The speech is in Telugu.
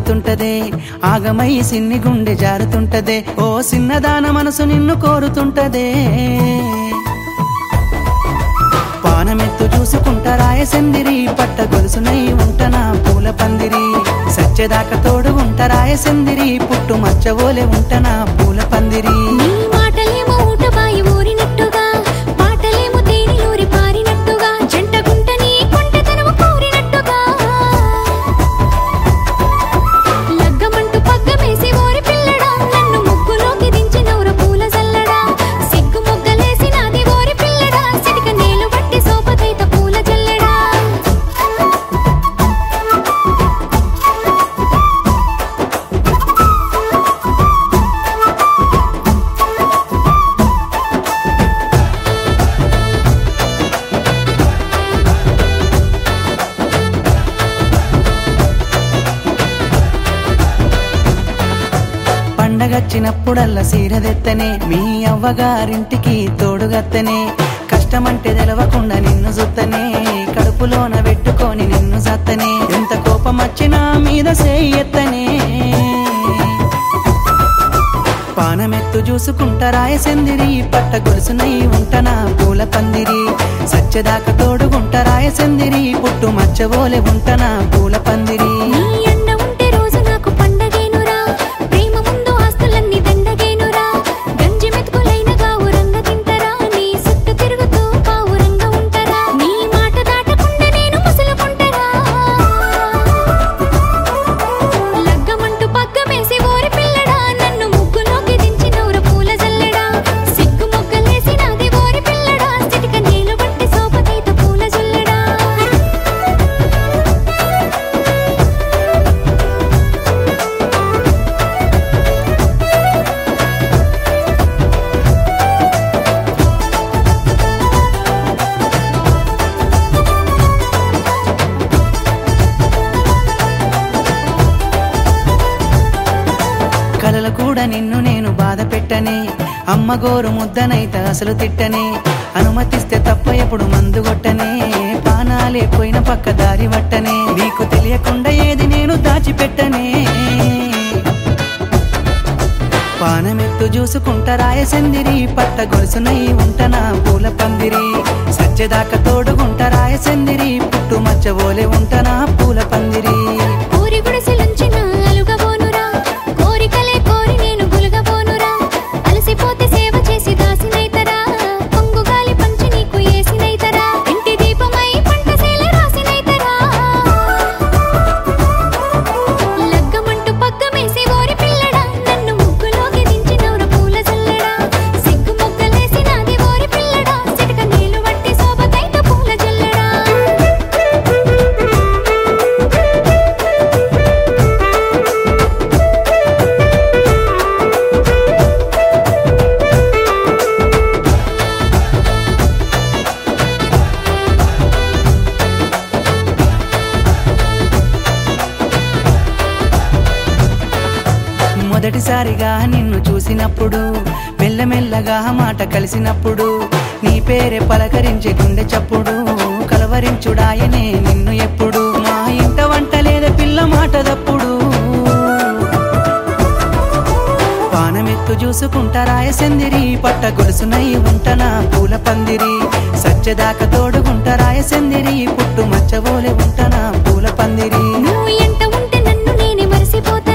ఆడుతుంటదే ఆగమై సిన్ని గుండె జారుతుంటదే ఓ సిన్నదాన మనసు నిన్ను కోరుతుంటదే పానమెత్తు చూసుకుంటా రాయసెందిరి పట్ట గొలుసునై ఉంటనా పూల పందిరి సచ్చెదాకా తోడు ఉంట రాయసెందిరి పుట్టు మచ్చవోలే ఉంటనా పూల పందిరి నీ మాటలేమో ఊటబాయి ఊరినట్టుగా పాటలేమో తేనెలూరి పారినట్టుగా జంట గుంటని కొంటతనము కోరినట్టుగా లగ్గమంటూ పగ్గమేసి ఓరి పిల్లడా నన్ను ముగ్గులోకి దించినవుర పూల జల్లడా సిగ్గు మొగ్గలేసి నాది ఓరి పిల్లడా సిటిక నేలు బట్టి సోపకైత పూల జల్లడా పండగచ్చినప్పుడల్లా సీరదెత్తనే మీ అవ్వగారింటికి తోడుగత్తనే కష్టమంటే తెలవకుండా నిన్ను జుత్తనే కడుపులోన పెట్టుకొని నిన్ను సత్తనే ఎంత కోపం వచ్చినా మీద సేయెత్తనే పానమెత్తు చూసుకుంటా రాయసెందిరి పట్ట గొలుసునై ఉంటనా పూల పందిరి సచ్చెదాకా తోడుగుంట రాయసెందిరి పుట్టు మచ్చవోలే ఉంటనా పూల పందిరి నీ అండ ఉంటే రోజు నాకు పండగేనురా ప్రేమ ముందు ఆస్తులన్నీ దండగేనురా గంజి మెతుకులైన గావురంగ తింటరా నీ చుట్టూ తిరుగుతూ పావురంగ ఉంటరా నీ మాట దాటకుండా నేను ముసలుకుంటరా లగ్గమంటూ పగ్గమేసి ఓరి పిల్లడా నన్ను ముగ్గులోకి దించినవుర పూల జల్లెడా సిగ్గు మొగ్గలేసి నాది ఓరి పిల్లడా సిటిక నీళ్ళు బట్టి సోపకైత పూల జల్లెడా కలల కూడా నిన్ను నేను బాధ పెట్టనే అమ్మ గోరు ముద్దనైతే అసలు తిట్టనే అనుమతిస్తే తప్ప ఎప్పుడు మందు కొట్టనే పానాలే పోయిన పక్క దారి పట్టనే నీకు తెలియకుండా ఏది నేను దాచిపెట్టనే పానమెత్తు చూసుకుంటా రాయసెందిరి పట్ట గొలుసునై ఉంటనా పూల పందిరి సచ్చెదాకా తోడుగుంట రాయసెందిరి పుట్టు మచ్చవోలే ఉంటనా పూల పందిరి కోరి గుడిసెలుంచిన అలుగబోనురా కోరికలే కోరి నేను గులగబోనురా అలసిపోతే సేవ చేసి దాసినైతరా పొంగు గాలి పంచి నీకు ఏసినైతరా ఇంటి దీపమై పంట సేల రాసినైతరా లగ్గమంటూ పగ్గమేసి ఓరి పిల్లడా నన్ను ముగ్గులోకి దించినవుర పూల జల్లెడా సిగ్గు మొగ్గలేసి నాది ఓరి పిల్లడా సిటక నీళ్ళు వట్టి శోభకైత పూల జల్లెడా మొదటిసారిగా నిన్ను చూసినప్పుడు మెల్లమెల్లగా మాట కలిసినప్పుడు నీ పేరే పలకరించే గుండె చప్పుడు కలవరించుడాయనే నిన్ను ఎప్పుడు మా ఇంట వంట లేదా పిల్ల మాట తప్పుడు పానమెత్తు చూసుకుంటా రాయసెందిరి పట్ట గొలుసునై ఉంటనా పూల పందిరి సచ్చెదాకా తోడుగుంట రాయసెందిరి పుట్టు మచ్చవోలే ఉంటనా పూల పందిరి నువ్వు ఎంట ఉంటే నన్ను నేనే మరిసిపోతా